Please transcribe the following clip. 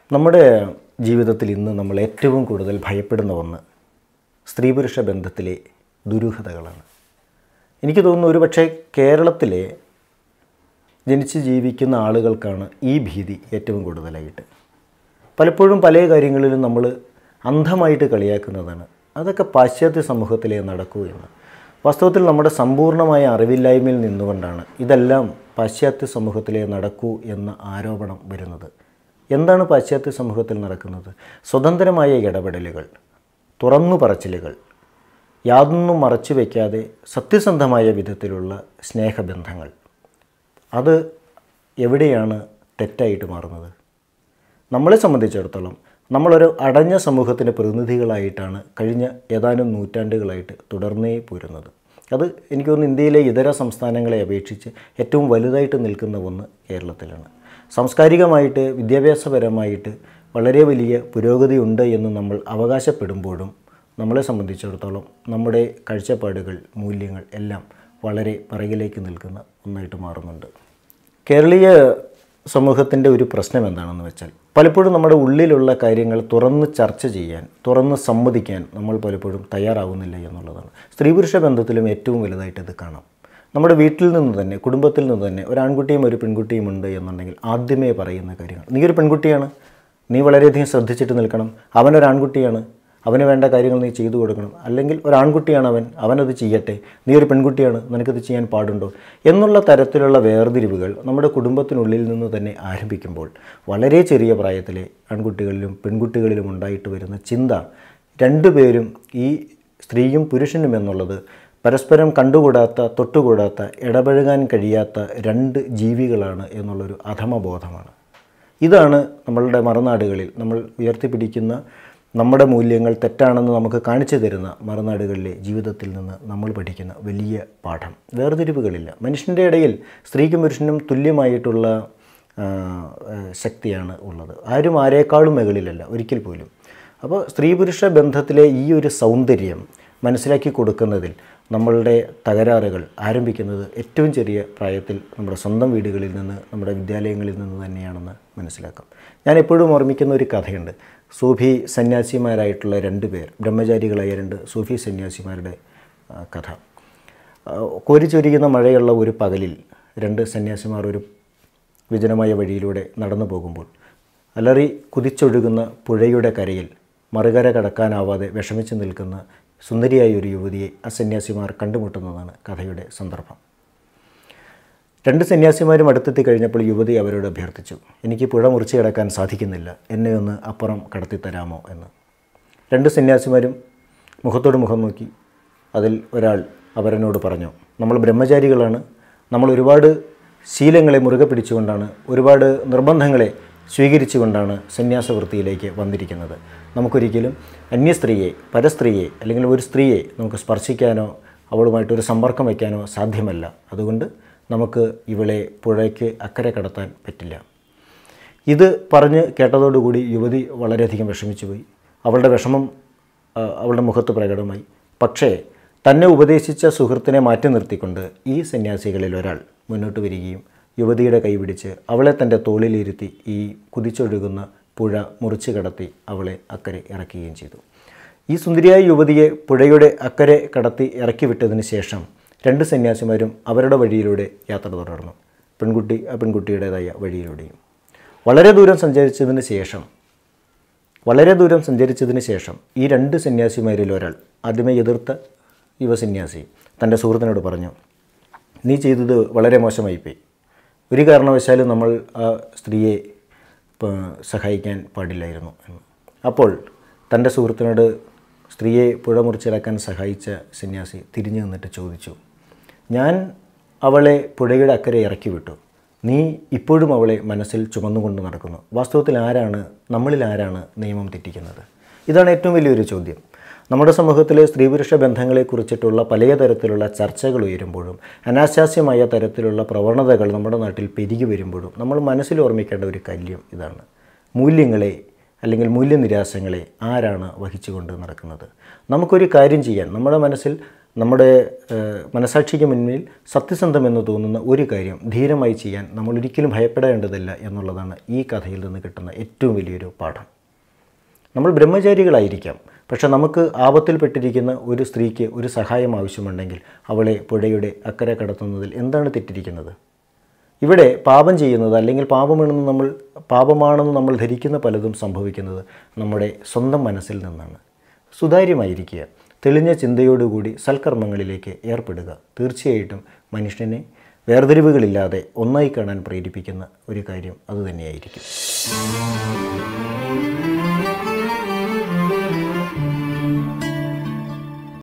നമ്മുടെ ജീവിതത്തിൽ ഇന്ന് നമ്മൾ ഏറ്റവും കൂടുതൽ ഭയപ്പെടുന്ന ഒന്ന് സ്ത്രീ പുരുഷ ബന്ധത്തിലെ ദുരൂഹതകളാണ് എനിക്ക് തോന്നുന്നു ഒരുപക്ഷെ കേരളത്തിലെ ജനിച്ച് ജീവിക്കുന്ന ആളുകൾക്കാണ് ഈ ഭീതി ഏറ്റവും കൂടുതലായിട്ട് പലപ്പോഴും പല കാര്യങ്ങളിലും നമ്മൾ അന്ധമായിട്ട് കളിയാക്കുന്നതാണ് അതൊക്കെ പാശ്ചാത്യ സമൂഹത്തിലേ നടക്കൂ എന്ന് വാസ്തവത്തിൽ നമ്മുടെ സമ്പൂർണ്ണമായ അറിവില്ലായ്മയിൽ നിന്നുകൊണ്ടാണ് ഇതെല്ലാം പാശ്ചാത്യ സമൂഹത്തിലേ നടക്കൂ എന്ന ആരോപണം വരുന്നത് എന്താണ് പാശ്ചാത്യ സമൂഹത്തിൽ നടക്കുന്നത് സ്വതന്ത്രമായ ഇടപെടലുകൾ തുറന്നു പറച്ചിലുകൾ യാതൊന്നും മറച്ചു വയ്ക്കാതെ സത്യസന്ധമായ വിധത്തിലുള്ള സ്നേഹബന്ധങ്ങൾ അത് എവിടെയാണ് തെറ്റായിട്ട് മാറുന്നത് നമ്മളെ സംബന്ധിച്ചിടത്തോളം നമ്മളൊരു അടഞ്ഞ സമൂഹത്തിൻ്റെ പ്രതിനിധികളായിട്ടാണ് കഴിഞ്ഞ ഏതാനും നൂറ്റാണ്ടുകളായിട്ട് തുടർന്നേ പോരുന്നത് അത് എനിക്ക് തോന്നുന്നു ഇന്ത്യയിലെ ഇതര സംസ്ഥാനങ്ങളെ അപേക്ഷിച്ച് ഏറ്റവും വലുതായിട്ട് നിൽക്കുന്ന ഒന്ന് കേരളത്തിലാണ് സാംസ്കാരികമായിട്ട് വിദ്യാഭ്യാസപരമായിട്ട് വളരെ വലിയ പുരോഗതി ഉണ്ട് എന്ന് നമ്മൾ അവകാശപ്പെടുമ്പോഴും നമ്മളെ സംബന്ധിച്ചിടത്തോളം നമ്മുടെ കാഴ്ചപ്പാടുകൾ മൂല്യങ്ങൾ എല്ലാം വളരെ പിറകിലേക്ക് നിൽക്കുന്ന ഒന്നായിട്ട് മാറുന്നുണ്ട് കേരളീയ സമൂഹത്തിൻ്റെ ഒരു പ്രശ്നം എന്താണെന്ന് വെച്ചാൽ പലപ്പോഴും നമ്മുടെ ഉള്ളിലുള്ള കാര്യങ്ങൾ തുറന്ന് ചർച്ച ചെയ്യാൻ തുറന്ന് സമ്മതിക്കാൻ നമ്മൾ പലപ്പോഴും തയ്യാറാവുന്നില്ല എന്നുള്ളതാണ് സ്ത്രീ പുരുഷ ബന്ധത്തിലും ഏറ്റവും വലുതായിട്ട് ഇത് കാണാം നമ്മുടെ വീട്ടിൽ നിന്ന് തന്നെ കുടുംബത്തിൽ നിന്ന് തന്നെ ഒരു ആൺകുട്ടിയും ഒരു പെൺകുട്ടിയും ഉണ്ട് എന്നുണ്ടെങ്കിൽ ആദ്യമേ പറയുന്ന കാര്യങ്ങൾ നീ ഒരു പെൺകുട്ടിയാണ് നീ വളരെയധികം ശ്രദ്ധിച്ചിട്ട് നിൽക്കണം അവനൊരു ആൺകുട്ടിയാണ് അവന് വേണ്ട കാര്യങ്ങൾ നീ ചെയ്തു കൊടുക്കണം അല്ലെങ്കിൽ ഒരു ആൺകുട്ടിയാണ് അവൻ അവനത് ചെയ്യട്ടെ നീ ഒരു പെൺകുട്ടിയാണ് നിനക്കത് ചെയ്യാൻ പാടുണ്ടോ എന്നുള്ള തരത്തിലുള്ള വേർതിരിവുകൾ നമ്മുടെ കുടുംബത്തിനുള്ളിൽ നിന്ന് തന്നെ ആരംഭിക്കുമ്പോൾ വളരെ ചെറിയ പ്രായത്തിലെ ആൺകുട്ടികളിലും പെൺകുട്ടികളിലും ഉണ്ടായിട്ട് വരുന്ന ചിന്ത രണ്ടുപേരും ഈ സ്ത്രീയും പുരുഷനും എന്നുള്ളത് പരസ്പരം കണ്ടുകൂടാത്ത തൊട്ടുകൂടാത്ത ഇടപഴകാൻ കഴിയാത്ത രണ്ട് ജീവികളാണ് എന്നുള്ളൊരു അധമബോധമാണ് ഇതാണ് നമ്മളുടെ മറുനാടുകളിൽ നമ്മൾ ഉയർത്തിപ്പിടിക്കുന്ന നമ്മുടെ മൂല്യങ്ങൾ തെറ്റാണെന്ന് നമുക്ക് കാണിച്ചു തരുന്ന മറുനാടുകളിലെ ജീവിതത്തിൽ നിന്ന് നമ്മൾ പഠിക്കുന്ന വലിയ പാഠം വേർതിരിവുകളില്ല മനുഷ്യൻ്റെ ഇടയിൽ സ്ത്രീക്കും പുരുഷനും തുല്യമായിട്ടുള്ള ആ, ആ, ശക്തിയാണ് ഉള്ളത് ആരും ആരേക്കാളും മുകളിലല്ല ഒരിക്കൽ പോലും അപ്പോൾ സ്ത്രീ പുരുഷ ബന്ധത്തിലെ ഈ ഒരു സൗന്ദര്യം മനസ്സിലാക്കി കൊടുക്കുന്നതിൽ നമ്മളുടെ തകരാറുകൾ ആരംഭിക്കുന്നത് ഏറ്റവും ചെറിയ പ്രായത്തിൽ നമ്മുടെ സ്വന്തം വീടുകളിൽ നിന്ന് നമ്മുടെ വിദ്യാലയങ്ങളിൽ നിന്ന് തന്നെയാണെന്ന് മനസ്സിലാക്കാം ഞാൻ എപ്പോഴും ഓർമ്മിക്കുന്ന ഒരു കഥയുണ്ട് സൂഫി സന്യാസിമാരായിട്ടുള്ള രണ്ട് പേർ ബ്രഹ്മചാരികളായ രണ്ട് സൂഫി സന്യാസിമാരുടെ ആ, കഥ ആ, കോരിച്ചൊരിയുന്ന മഴയുള്ള ഒരു പകലിൽ രണ്ട് സന്യാസിമാർ ഒരു വിജനമായ വഴിയിലൂടെ നടന്നു പോകുമ്പോൾ അലറി കുതിച്ചൊഴുകുന്ന പുഴയുടെ കരയിൽ മറുകര കടക്കാനാവാതെ വിഷമിച്ച് നിൽക്കുന്ന സുന്ദരിയായ ഒരു യുവതിയെ ആ സന്യാസിമാർ കണ്ടുമുട്ടുന്നതാണ് കഥയുടെ സന്ദർഭം രണ്ട് സന്യാസിമാരും അടുത്തെത്തി കഴിഞ്ഞപ്പോൾ യുവതി അവരോട് അഭ്യർത്ഥിച്ചു എനിക്ക് പുഴ മുറിച്ച് കിടക്കാൻ സാധിക്കുന്നില്ല എന്നെ ഒന്ന് അപ്പുറം കടത്തിത്തരാമോ എന്ന് രണ്ട് സന്യാസിമാരും മുഖത്തോട് മുഖം നോക്കി അതിൽ ഒരാൾ അവരെന്നോട് പറഞ്ഞു നമ്മൾ ബ്രഹ്മചാരികളാണ് നമ്മൾ ഒരുപാട് ശീലങ്ങളെ മുറുകെ പിടിച്ചുകൊണ്ടാണ് ഒരുപാട് നിർബന്ധങ്ങളെ സ്വീകരിച്ചുകൊണ്ടാണ് സന്യാസവൃത്തിയിലേക്ക് വന്നിരിക്കുന്നത് നമുക്കൊരിക്കലും അന്യ സ്ത്രീയെ പരസ്ത്രീയെ അല്ലെങ്കിൽ ഒരു സ്ത്രീയെ നമുക്ക് സ്പർശിക്കാനോ അവളുമായിട്ടൊരു സമ്പർക്കം വയ്ക്കാനോ സാധ്യമല്ല അതുകൊണ്ട് നമുക്ക് ഇവളെ പുഴയ്ക്ക് അക്കരെ കടത്താൻ പറ്റില്ല ഇത് പറഞ്ഞ് കേട്ടതോടുകൂടി യുവതി വളരെയധികം വിഷമിച്ചു പോയി അവളുടെ വിഷമം ആ, അവളുടെ മുഖത്ത് പ്രകടമായി പക്ഷേ തന്നെ ഉപദേശിച്ച സുഹൃത്തിനെ മാറ്റി നിർത്തിക്കൊണ്ട് ഈ സന്യാസികളിൽ ഒരാൾ മുന്നോട്ട് വരികയും യുവതിയുടെ കൈപിടിച്ച് അവളെ തൻ്റെ തോളിലിരുത്തി ഈ കുതിച്ചൊഴുകുന്ന പുഴ മുറിച്ച് കടത്തി അവളെ അക്കരെ ഇറക്കുകയും ചെയ്തു ഈ സുന്ദരിയായ യുവതിയെ പുഴയുടെ അക്കരെ കടത്തി ഇറക്കി വിട്ടതിന് ശേഷം രണ്ട് സന്യാസിമാരും അവരുടെ വഴിയിലൂടെ യാത്ര തുടർന്നു പെൺകുട്ടി ആ പെൺകുട്ടിയുടേതായ വഴിയിലൂടെയും വളരെ ദൂരം സഞ്ചരിച്ചതിന് ശേഷം വളരെ ദൂരം സഞ്ചരിച്ചതിന് ശേഷം ഈ രണ്ട് സന്യാസിമാരിൽ ഒരാൾ ആദ്യമേ എതിർത്ത യുവസന്യാസി തൻ്റെ സുഹൃത്തിനോട് പറഞ്ഞു നീ ചെയ്തത് വളരെ മോശമായിപ്പോയി ഒരു കാരണവശാലും നമ്മൾ ആ സ്ത്രീയെ പ- സഹായിക്കാൻ പാടില്ലായിരുന്നു എന്ന് അപ്പോൾ തൻ്റെ സുഹൃത്തിനോട് സ്ത്രീയെ പുഴ മുറിച്ചിറക്കാൻ സഹായിച്ച സന്യാസി തിരിഞ്ഞു നിന്നിട്ട് ചോദിച്ചു ഞാൻ അവളെ പുഴയുടെ അക്കരെ ഇറക്കി വിട്ടു നീ ഇപ്പോഴും അവളെ മനസ്സിൽ ചുമന്നുകൊണ്ട് നടക്കുന്നു വാസ്തവത്തിൽ ആരാണ് നമ്മളിൽ ആരാണ് നിയമം തെറ്റിക്കുന്നത് ഇതാണ് ഏറ്റവും വലിയൊരു ചോദ്യം നമ്മുടെ സമൂഹത്തിലെ സ്ത്രീ പുരുഷ ബന്ധങ്ങളെക്കുറിച്ചിട്ടുള്ള പല തരത്തിലുള്ള ചർച്ചകൾ ഉയരുമ്പോഴും അനാശാസ്യമായ തരത്തിലുള്ള പ്രവണതകൾ നമ്മുടെ നാട്ടിൽ പെരുകി വരുമ്പോഴും നമ്മൾ മനസ്സിൽ ഓർമ്മിക്കേണ്ട ഒരു കാര്യം ഇതാണ് മൂല്യങ്ങളെ അല്ലെങ്കിൽ മൂല്യനിരാശങ്ങളെ ആരാണ് വഹിച്ചുകൊണ്ട് നടക്കുന്നത് നമുക്കൊരു കാര്യം ചെയ്യാൻ നമ്മുടെ മനസ്സിൽ നമ്മുടെ ഏഹ്, മനസാക്ഷിക്ക് മുന്നിൽ സത്യസന്ധമെന്ന് തോന്നുന്ന ഒരു കാര്യം ധീരമായി ചെയ്യാൻ നമ്മൾ ഒരിക്കലും ഭയപ്പെടേണ്ടതില്ല എന്നുള്ളതാണ് ഈ കഥയിൽ നിന്ന് കിട്ടുന്ന ഏറ്റവും വലിയൊരു പാഠം നമ്മൾ ബ്രഹ്മചാരികളായിരിക്കാം പക്ഷെ നമുക്ക് ആപത്തിൽപ്പെട്ടിരിക്കുന്ന ഒരു സ്ത്രീക്ക് ഒരു സഹായം ആവശ്യമുണ്ടെങ്കിൽ അവളെ പുഴയുടെ അക്കരെ കടത്തുന്നതിൽ എന്താണ് തെറ്റിരിക്കുന്നത് ഇവിടെ പാപം ചെയ്യുന്നത് അല്ലെങ്കിൽ പാപമാണെന്ന് നമ്മൾ പാപമാണെന്ന് നമ്മൾ ധരിക്കുന്ന പലതും സംഭവിക്കുന്നത് നമ്മുടെ സ്വന്തം മനസ്സിൽ നിന്നാണ് സുതാര്യമായിരിക്കുക തെളിഞ്ഞ ചിന്തയോടുകൂടി സൽക്കർമ്മങ്ങളിലേക്ക് ഏർപ്പെടുക തീർച്ചയായിട്ടും മനുഷ്യനെ വേർതിരിവുകളില്ലാതെ ഒന്നായി കാണാൻ പ്രേരിപ്പിക്കുന്ന ഒരു കാര്യം അതുതന്നെയായിരിക്കും